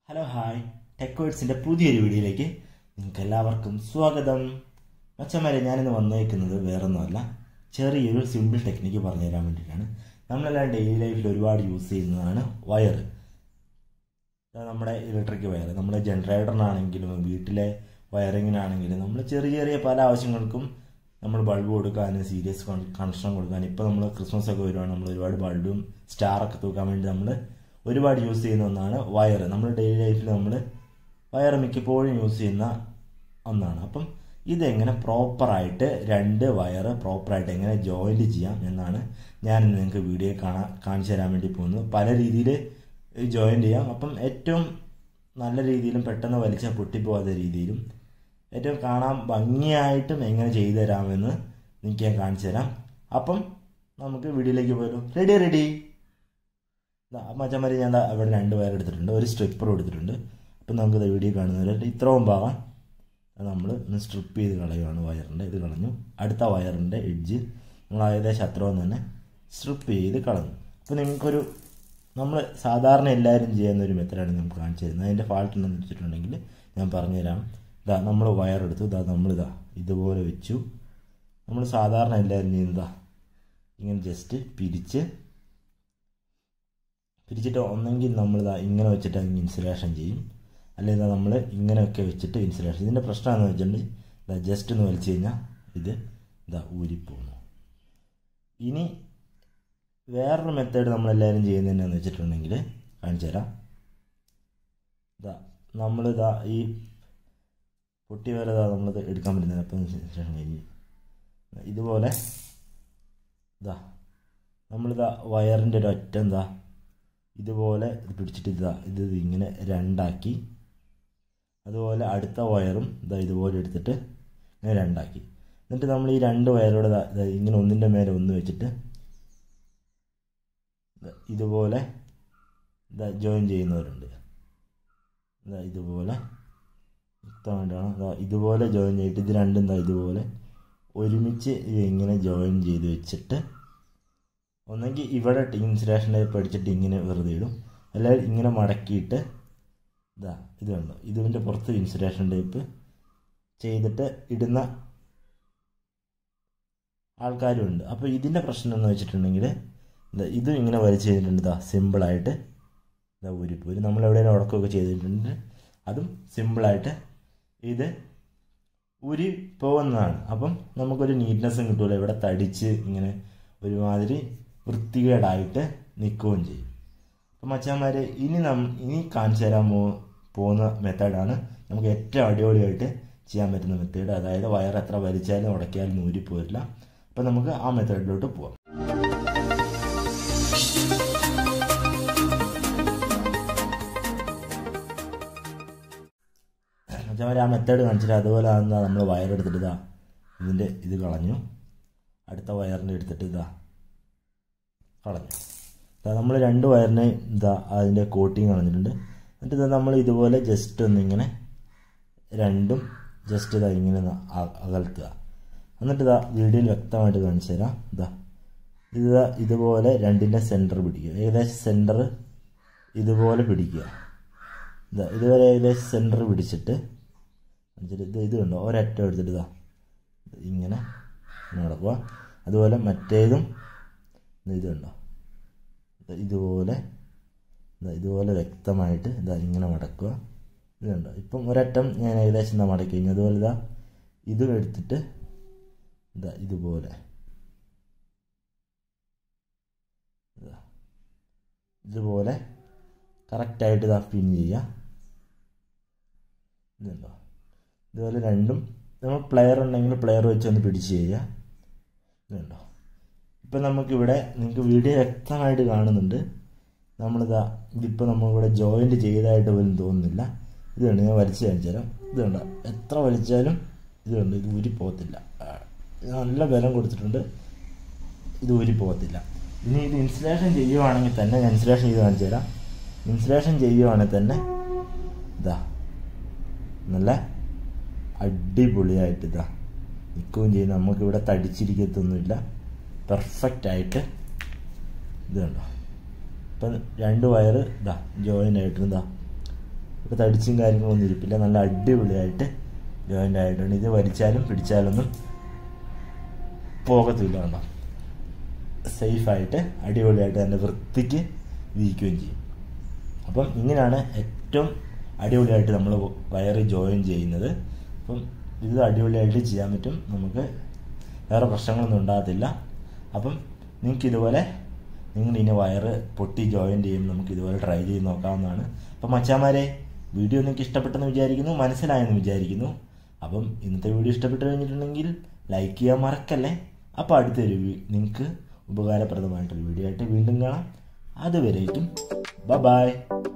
hello hi tech വേർഡ്സിൻ്റെ പുതിയൊരു വീഡിയോയിലേക്ക് നിങ്ങൾക്ക് എല്ലാവർക്കും സ്വാഗതം മച്ചന്മാരെ ഞാനിന്ന് വന്നേക്കുന്നത് വേറൊന്നുമല്ല ചെറിയൊരു സിമ്പിൾ ടെക്നിക്ക് പറഞ്ഞു തരാൻ വേണ്ടിയിട്ടാണ് നമ്മളെല്ലാം ഡെയിലി ലൈഫിൽ ഒരുപാട് യൂസ് ചെയ്യുന്നതാണ് വയർ നമ്മുടെ ഇലക്ട്രിക് വയർ നമ്മുടെ ജനറേറ്ററിനാണെങ്കിലും വീട്ടിലെ വയറിങ്ങിനാണെങ്കിലും നമ്മൾ ചെറിയ ചെറിയ പല ആവശ്യങ്ങൾക്കും നമ്മൾ ബൾബ് കൊടുക്കാനും സീരിയസ് കണക്ഷൻ കൊടുക്കാനും ഇപ്പോൾ നമ്മൾ ക്രിസ്മസ് ഒക്കെ വരുവാണ് നമ്മൾ ഒരുപാട് ബൾബും സ്റ്റാറൊക്കെ തൂക്കാൻ വേണ്ടി നമ്മൾ ഒരുപാട് യൂസ് ചെയ്യുന്ന ഒന്നാണ് വയർ നമ്മൾ ഡെയിലി ലൈഫിൽ നമ്മൾ വയർ മിക്കപ്പോഴും യൂസ് ചെയ്യുന്ന ഒന്നാണ് അപ്പം ഇതെങ്ങനെ പ്രോപ്പറായിട്ട് രണ്ട് വയർ പ്രോപ്പറായിട്ട് എങ്ങനെ ജോയിൻറ്റ് ചെയ്യാം എന്നാണ് ഞാൻ ഇന്ന് നിങ്ങൾക്ക് വീഡിയോ കാണാൻ കാണിച്ചു തരാൻ വേണ്ടി പോകുന്നത് പല രീതിയിൽ ജോയിൻ ചെയ്യാം അപ്പം ഏറ്റവും നല്ല രീതിയിലും പെട്ടെന്ന് വലിച്ചാൽ പൊട്ടിപ്പോകാത്ത രീതിയിലും ഏറ്റവും കാണാൻ ഭംഗിയായിട്ടും എങ്ങനെ ചെയ്തു തരാമെന്ന് നിങ്ങൾക്ക് ഞാൻ കാണിച്ചു തരാം അപ്പം നമുക്ക് വീഡിയോയിലേക്ക് പോയാലോ റെഡി റെഡി മച്ചന്മാർ ഞാൻ അവിടെ രണ്ട് വയർ എടുത്തിട്ടുണ്ട് ഒരു സ്ട്രിപ്പർ എടുത്തിട്ടുണ്ട് അപ്പം നമുക്ക് വീഡിയോ കാണുന്നവരെ ഇത്രയും ഭാഗം നമ്മൾ ഒന്ന് സ്ട്രിപ്പ് ചെയ്ത് കളയുവാണ് വയറിൻ്റെ ഇത് കളഞ്ഞു അടുത്ത വയറിൻ്റെ എഡ്ജ് നമ്മൾ ഏകദേശം അത്രയും തന്നെ സ്ട്രിപ്പ് ചെയ്ത് കളഞ്ഞു അപ്പോൾ നിങ്ങൾക്കൊരു നമ്മൾ സാധാരണ എല്ലാവരും ചെയ്യുന്ന ഒരു മെത്തഡാണ് നമുക്ക് കാണിച്ചു തരുന്നത് അതിൻ്റെ ഫാൾട്ട് ഉണ്ടെന്ന് വെച്ചിട്ടുണ്ടെങ്കിൽ ഞാൻ പറഞ്ഞുതരാം ഇതാ നമ്മൾ വയർ എടുത്തു ഇതാ നമ്മളിതാ ഇതുപോലെ വെച്ചു നമ്മൾ സാധാരണ എല്ലാവരും ചെയ്യുന്നതാ ഇങ്ങനെ ജസ്റ്റ് പിരിച്ച് പിരിച്ചിട്ട് ഒന്നെങ്കിൽ നമ്മളിതാ ഇങ്ങനെ വെച്ചിട്ട് ഇൻസുലേഷൻ ചെയ്യും അല്ലെങ്കിൽ നമ്മൾ ഇങ്ങനെയൊക്കെ വെച്ചിട്ട് ഇൻസുലേഷൻ ഇതിൻ്റെ പ്രശ്നം എന്ന് വെച്ചിട്ടുണ്ടെങ്കിൽ ഇതാ ജസ്റ്റ് ഒന്ന് വലിച്ചു കഴിഞ്ഞാൽ ഇത് ഇതാ ഊരിപ്പോകുന്നു ഇനി വേറൊരു മെത്തേഡ് നമ്മളെല്ലാവരും ചെയ്യുന്നത് എന്നാന്ന് വെച്ചിട്ടുണ്ടെങ്കിൽ കാണിച്ചു തരാം ഇതാ നമ്മളിതാ ഈ പൊട്ടി വരെ ഇതാ നമ്മളിത് എടുക്കാൻ പറ്റുന്നത് അപ്പം ശേഷം കഴിഞ്ഞ് ഇതുപോലെ ഇതാ നമ്മളിതാ വയറിൻ്റെ ഒരു ഒറ്റ എന്താ ഇതുപോലെ ഇത് പിടിച്ചിട്ട് ഇതാ ഇത് ഇങ്ങനെ രണ്ടാക്കി അതുപോലെ അടുത്ത വയറും ഇതാ ഇതുപോലെ എടുത്തിട്ട് ഇങ്ങനെ രണ്ടാക്കി എന്നിട്ട് നമ്മൾ ഈ രണ്ട് വയറോടെ ഇങ്ങനെ ഒന്നിൻ്റെ മേലെ ഒന്ന് വെച്ചിട്ട് ഇതുപോലെ ഇതാ ജോയിൻ ചെയ്യുന്നവരുണ്ട് ഇതാ ഇതുപോലെ വ്യക്തമായിട്ടാണ് ഇതാ ഇതുപോലെ ജോയിൻ ചെയ്തിട്ട് ഇത് രണ്ടും എന്താ ഇതുപോലെ ഒരുമിച്ച് ഇങ്ങനെ ജോയിൻ ചെയ്ത് വെച്ചിട്ട് ഒന്നെങ്കിൽ ഇവിടെ ഇൻസുലേഷൻ ടൈപ്പ് അടിച്ചിട്ട് ഇങ്ങനെ വെറുതെ ഇടും അല്ലെങ്കിൽ ഇങ്ങനെ മടക്കിയിട്ട് ഇതാ ഇത് കണ്ടോ ഇതിൻ്റെ പുറത്ത് ഇൻസുലേഷൻ ടൈപ്പ് ചെയ്തിട്ട് ഇടുന്ന ആൾക്കാരും ഉണ്ട് അപ്പോൾ ഇതിൻ്റെ പ്രശ്നം എന്ന് വെച്ചിട്ടുണ്ടെങ്കിൽ ഇതും ഇങ്ങനെ വലിച്ചു ചെയ്തിട്ടുണ്ട് ഇതാ സിമ്പിളായിട്ട് ഇതാ ഊരിപ്പോയി നമ്മൾ എവിടെയെങ്കിലും ഉടക്കമൊക്കെ ചെയ്തിട്ടുണ്ട് അതും സിമ്പിളായിട്ട് ഇത് ഊരി പോകുന്നതാണ് അപ്പം നമുക്കൊരു നീറ്റ്നെസ്സും കിട്ടുമല്ലോ ഇവിടെ തടിച്ച് ഇങ്ങനെ ഒരുമാതിരി വൃത്തികേടായിട്ട് നിൽക്കുകയും ചെയ്യും അപ്പം മച്ചാന്മാർ ഇനി നം ഇനി കാണിച്ചു തരാൻ പോ പോകുന്ന മെത്തേഡാണ് നമുക്ക് ഏറ്റവും അടിപൊളിയായിട്ട് ചെയ്യാൻ പറ്റുന്ന മെത്തേഡ് അതായത് വയർ എത്ര വലിച്ചാലും ഉടക്കിയാലും ഊരിപ്പോരില്ല അപ്പം നമുക്ക് ആ മെത്തേഡിലോട്ട് പോവാം മച്ചാന്മാർ ആ മെത്തേഡ് കാണിച്ചിട്ട് അതുപോലെ ആകുന്ന നമ്മൾ വയറെടുത്തിട്ട് ഇതാ ഇതിൻ്റെ ഇത് കളഞ്ഞു അടുത്ത വയറിൻ്റെ എടുത്തിട്ട് ഇതാ കളഞ്ഞു നമ്മൾ രണ്ട് വയറിനെ ഇതാ അതിൻ്റെ കോട്ടിങ് കളഞ്ഞിട്ടുണ്ട് എന്നിട്ട് ഇതാ നമ്മൾ ഇതുപോലെ ജസ്റ്റ് ഒന്നിങ്ങനെ രണ്ടും ജസ്റ്റ് ഇതാ ഇങ്ങനെ അകൽത്തുക എന്നിട്ട് ഇതാ വീഡിയോയിൽ വ്യക്തമായിട്ട് കാണിച്ചു തരാം ഇതാ ഇതാ ഇതുപോലെ രണ്ടിൻ്റെ സെൻറ്റർ പിടിക്കുക ഏകദേശം സെൻറ്റർ ഇതുപോലെ പിടിക്കുക ഇതാ ഇതുവരെ ഏകദേശം സെൻറ്റർ പിടിച്ചിട്ട് ഇത് ഇത് കണ്ടോ ഒരറ്റം എടുത്തിട്ട് ഇതാ ഇങ്ങനെ നടക്കുക അതുപോലെ മറ്റേതും ഇത് കണ്ടോ ഇതുപോലെ ഇതുപോലെ വ്യക്തമായിട്ട് ഇതാ ഇങ്ങനെ മടക്കുക ഇത് കണ്ടോ ഇപ്പം ഒരറ്റം ഞാൻ ഏകദേശം എന്താ മടക്കി കഴിഞ്ഞു അതുപോലെ ഇതാ ഇതും എടുത്തിട്ട് ഇതാ ഇതുപോലെ ഇതുപോലെ കറക്റ്റായിട്ട് ഇതാ പിൻ ചെയ്യുക ഇതുണ്ടോ ഇതുപോലെ രണ്ടും നമ്മൾ പ്ലെയർ ഉണ്ടെങ്കിൽ പ്ലെയർ വെച്ച് ഒന്ന് പിടിച്ച് ചെയ്യുക ഇതുണ്ടോ ഇപ്പം നമുക്കിവിടെ നിങ്ങൾക്ക് വീഡിയോ വ്യക്തമായിട്ട് കാണുന്നുണ്ട് നമ്മളിതാ ഇതിപ്പോൾ നമ്മളിവിടെ ജോയിൻ്റ് ചെയ്തതായിട്ട് പോലും തോന്നുന്നില്ല ഇത് കണ്ട് ഞാൻ വലിച്ചു കാണിച്ചു തരാം ഇത് കണ്ടോ എത്ര വലിച്ചാലും ഇത് കണ്ട് ഇത് ഊരി പോകത്തില്ല നല്ല ബലം കൊടുത്തിട്ടുണ്ട് ഇത് ഊരി പോകത്തില്ല ഇനി ഇത് ഇൻസുലേഷൻ ചെയ്യുവാണെങ്കിൽ തന്നെ ഞാൻ ഇൻസുലേഷൻ ചെയ്ത് കാണിച്ചു തരാം ഇൻസുലേഷൻ ചെയ്യുവാണെങ്കിൽ തന്നെ ഇതാ നല്ല അടിപൊളിയായിട്ട് ഇതാ നിൽക്കുകയും ചെയ്യും നമുക്കിവിടെ തടിച്ചിരിക്കത്തൊന്നുമില്ല പെർഫെക്റ്റ് ആയിട്ട് ഇത് കണ്ടോ ഇപ്പം രണ്ട് വയറ് ഇതാ ജോയിൻ്റ് ആയിട്ട് ഇതാ ഒരു തടിച്ചും കാര്യങ്ങളൊന്നും ഇരിപ്പില്ല നല്ല അടിപൊളിയായിട്ട് ജോയിൻ്റ് ആയിട്ടുണ്ട് ഇത് വലിച്ചാലും പിടിച്ചാലൊന്നും പോകത്തില്ല കണ്ടോ സേഫായിട്ട് അടിപൊളിയായിട്ട് നല്ല വൃത്തിക്ക് ഇരിക്കുകയും ചെയ്യും അപ്പം ഇങ്ങനെയാണ് ഏറ്റവും അടിപൊളിയായിട്ട് നമ്മൾ വയറ് ജോയിൻ ചെയ്യുന്നത് അപ്പം ഇത് അടിപൊളിയായിട്ട് ചെയ്യാൻ പറ്റും നമുക്ക് വേറെ പ്രശ്നങ്ങളൊന്നും ഉണ്ടാകത്തില്ല അപ്പം നിങ്ങൾക്ക് ഇതുപോലെ നിങ്ങൾ ഇനി വയറ് പൊട്ടി ജോയിൻ ചെയ്യുമ്പോൾ നമുക്ക് ഇതുപോലെ ട്രൈ ചെയ്ത് നോക്കാവുന്നതാണ് അപ്പം മച്ചാമാരെ വീഡിയോ നിങ്ങൾക്ക് ഇഷ്ടപ്പെട്ടെന്ന് വിചാരിക്കുന്നു മനസ്സിലായെന്ന് വിചാരിക്കുന്നു അപ്പം ഇന്നത്തെ വീഡിയോ ഇഷ്ടപ്പെട്ട് കഴിഞ്ഞിട്ടുണ്ടെങ്കിൽ ലൈക്ക് ചെയ്യാൻ മറക്കല്ലേ അപ്പോൾ അടുത്തൊരു നിങ്ങൾക്ക് ഉപകാരപ്രദമായിട്ടൊരു വീഡിയോ ആയിട്ട് വീണ്ടും കാണാം അതുവരേക്കും ബ ബായ്